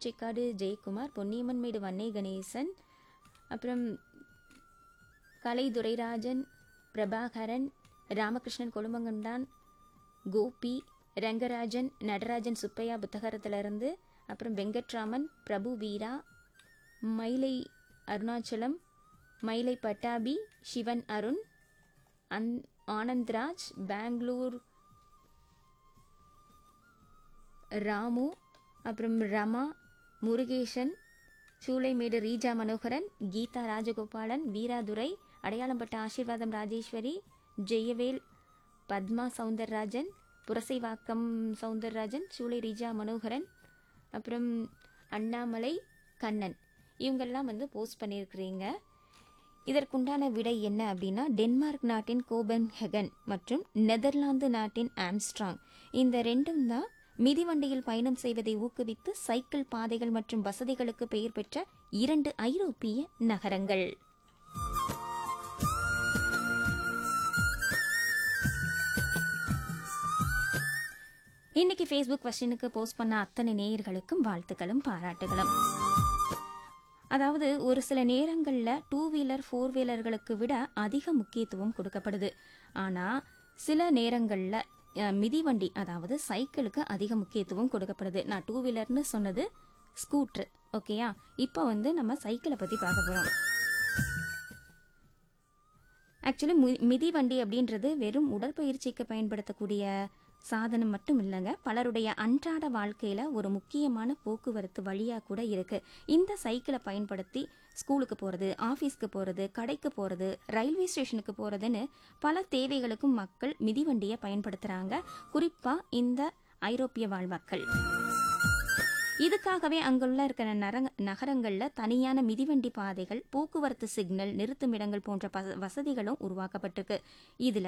திருச்செக்காடு ஜெயக்குமார் பொன்னியம்மன்மேடு வன்னை கணேசன் அப்புறம் கலை துரைராஜன் பிரபாகரன் ராமகிருஷ்ணன் கொழுமங்கண்டான் கோபி ரங்கராஜன் நடராஜன் சுப்பையா புத்தகரத்திலிருந்து அப்புறம் வெங்கட்ராமன் பிரபு வீரா மயிலை அருணாச்சலம் மயிலை பட்டாபி சிவன் அருண் அன் ஆனந்த்ராஜ் பெங்களூர் ராமு அப்புறம் ரமா முருகேசன் சூளைமேடு ரீஜா மனோகரன் கீதா ராஜகோபாலன் வீராதுரை அடையாளம்பட்ட ஆசீர்வாதம் ராஜேஸ்வரி ஜெயவேல் பத்மா சவுந்தரராஜன் புரசைவாக்கம் சவுந்தரராஜன் சூளை ரீஜா மனோகரன் அப்புறம் அண்ணாமலை கண்ணன் இவங்கெல்லாம் வந்து போஸ்ட் பண்ணியிருக்கிறீங்க இதற்குண்டான விடை என்ன அப்படின்னா டென்மார்க் நாட்டின் கோபன் ஹெகன் மற்றும் நெதர்லாந்து நாட்டின் ஆம்ஸ்ட்ராங் இந்த ரெண்டும் தான் மிதிவண்டியில் பயணம் செய்வதை ஊக்குவித்து சைக்கிள் பாதைகள் மற்றும் வசதிகளுக்கு பெயர் பெற்ற இரண்டு ஐரோப்பிய நகரங்கள் இன்னைக்கு ஃபேஸ்புக் கொஸ்டினுக்கு போஸ்ட் பண்ண அத்தனை நேயர்களுக்கும் வாழ்த்துக்களும் பாராட்டுகளும் அதாவது ஒரு சில நேரங்களில் டூ வீலர் ஃபோர் வீலர்களுக்கு விட அதிக முக்கியத்துவம் கொடுக்கப்படுது ஆனால் சில நேரங்களில் அஹ், மிதிவண்டி அதாவது சைக்கிளுக்கு அதிக முக்கியத்துவம் கொடுக்கப்படுது நான் டூ வீலர்னு சொன்னது ஸ்கூட்ரு ஓகேயா இப்போ வந்து நம்ம சைக்கிளை பற்றி பார்க்க போகிறோம் ஆக்சுவலி மிதிவண்டி அப்படின்றது வெறும் உடற்பயிற்சிக்கு பயன்படுத்தக்கூடிய சாதனம் மட்டும் இல்லைங்க பலருடைய அன்றாட வாழ்க்கையில ஒரு முக்கியமான போக்குவரத்து வழியா கூட இருக்கு இந்த சைக்கிளை பயன்படுத்தி ஸ்கூலுக்கு போறது ஆஃபீஸ்க்கு போறது கடைக்கு போறது ரயில்வே ஸ்டேஷனுக்கு போறதுன்னு பல தேவைகளுக்கும் மக்கள் மிதிவண்டியை பயன்படுத்துறாங்க குறிப்பா இந்த ஐரோப்பிய வாழ் மக்கள் இதுக்காகவே அங்குள்ள இருக்கிற நரங்க நகரங்கள்ல தனியான மிதிவண்டி பாதைகள் போக்குவரத்து சிக்னல் நிறுத்துமிடங்கள் போன்ற பச- வசதிகளும் உருவாக்கப்பட்டிருக்கு இதுல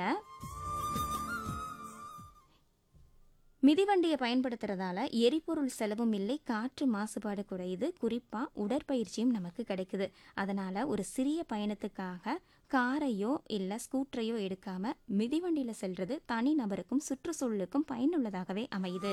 மிதிவண்டியை பயன்படுத்துறதால எரிபொருள் செலவும் இல்லை காற்று மாசுபாடு குறையுது குறிப்பா உடற்பயிற்சியும் நமக்கு கிடைக்குது அதனால ஒரு சிறிய பயணத்துக்காக காரையோ இல்ல ஸ்கூட்டரையோ எடுக்காம மிதிவண்டியில செல்றது தனி நபருக்கும் சுற்றுச்சூழலுக்கும் பயனுள்ளதாகவே அமையுது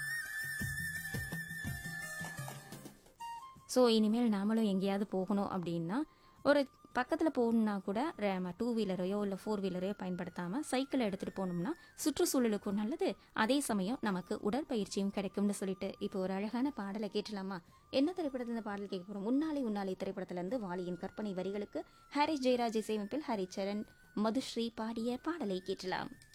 ஸோ இனிமேல் நாமளும் எங்கேயாவது போகணும் அப்படின்னா ஒரு பக்கத்தில் போகணுன்னா கூட டூ வீலரையோ இல்லை ஃபோர் வீலரையோ பயன்படுத்தாமல் சைக்கிளை எடுத்துகிட்டு போனோம்னா சுற்றுச்சூழலுக்கும் நல்லது அதே சமயம் நமக்கு உடற்பயிற்சியும் கிடைக்கும்னு சொல்லிட்டு இப்போ ஒரு அழகான பாடலை கேட்டலாமா என்ன திரைப்படத்தில் இந்த பாடல் கேட்க போகிறோம் உன்னாலே உன்னாலே திரைப்படத்திலிருந்து வாலியின் கற்பனை வரிகளுக்கு ஹாரிஸ் ஜெயராஜ் இசையமைப்பில் ஹரிச்சரன் மதுஸ்ரீ பாடிய பாடலை கேட்டலாம்